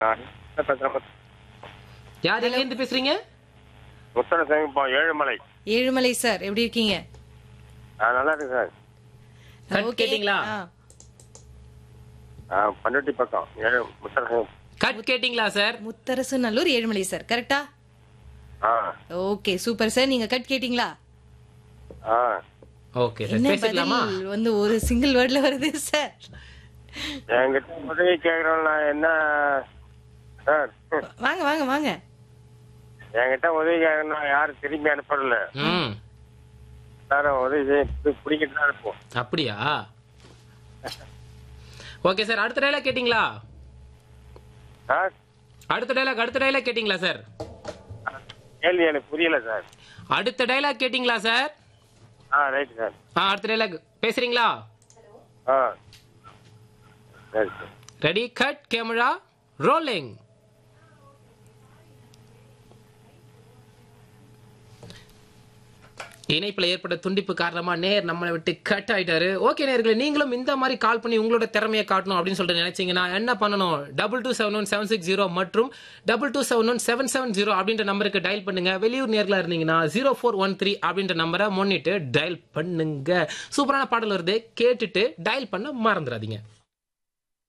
யார் எங்க இருந்து பேசுறீங்க முத்தன சேமிப்போம் ஏழுமலை ஏழுமலை சார் எப்படி இருக்கீங்க ஆ, நல்லா இருக்கு சார் கட் Okay. கேட்டீங்களா? ஆ. ஆ, பண்ருட்டி பக்கம் ஏழு முத்தன சேமிப்போம் கட் கேட்டிங்களா சார் முத்தரசு நல்லூர் ஏழுமலை சார் கரெக்டா ஆ ஓகே சூப்பர் சார் நீங்க கட் கேட்டீங்களா ஆ ஓகே சார் என்ன பேசிக்கலாமா பதில் வந்து ஒரு சிங்கிள் வேர்ட்ல வருது சார் என்கிட்ட உதவி கேட்கறோம் நான் என்ன சார் வாங்க வாங்க வாங்க என்கிட்ட உதவி கேட்கணும் யாரும் திரும்பி அனுப்பல ம் எல்லாரும் உதவி செய்ய பிடிக்கிட்டு தான் இருப்போம் அப்படியா ஓகே சார் அடுத்த டைலாக் கேட்டிங்களா சார் அடுத்த டைலாக் அடுத்த டைலாக் கேட்டிங்களா சார் கேள்வி எனக்கு புரியல சார் அடுத்த டைலாக் கேட்டிங்களா சார் ஆ ரைட் சார் ஆ அடுத்த டைலாக் பேசுறீங்களா ஆ சரி sir ready cut camera rolling இணைப்புல ஏற்பட்ட துண்டிப்பு காரணமா நேர் நம்மளை விட்டு கட் ஆயிட்டாரு ஓகே நேர்களே நீங்களும் இந்த மாதிரி கால் பண்ணி உங்களோட திறமையை காட்டணும் அப்படின்னு சொல்லிட்டு நினைச்சீங்கன்னா என்ன பண்ணணும் double two seven one seven six zero மற்றும் double two seven one seven seven zero அப்படின்ற நம்பருக்கு டயல் பண்ணுங்க வெளியூர் நேர்களா இருந்தீங்கன்னா ஜீரோ ஃபோர் ஒன் த்ரீ அப்படின்ற நம்பரை முன்னிட்டு டயல் பண்ணுங்க சூப்பரான பாடல் வருது கேட்டுட்டு டயல் பண்ண மறந்துடாதீங்க